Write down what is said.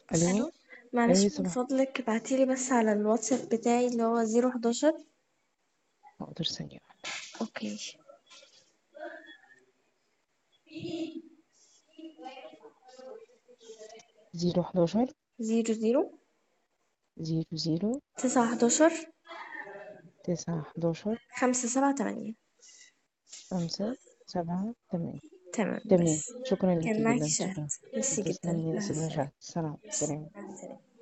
الو الو معلش ايه من صباح فضلك ابعتيلي بس على الواتساب بتاعي اللي هو زيرو حداشر حاضر ثانية واحدة اوكي زيرو حداشر زيرو زيرو زيرو زيرو تسعة حداشر تسعة حداشر خمسة سبعة تمانية خمسة سبعة تمانية تمام تمام بس شكرا ليكي كان معاكي جدا شهد شكرا ميرسي جدا تسلم لي يا مع سيدنا السلامة شهد سلام سلام مع السلامة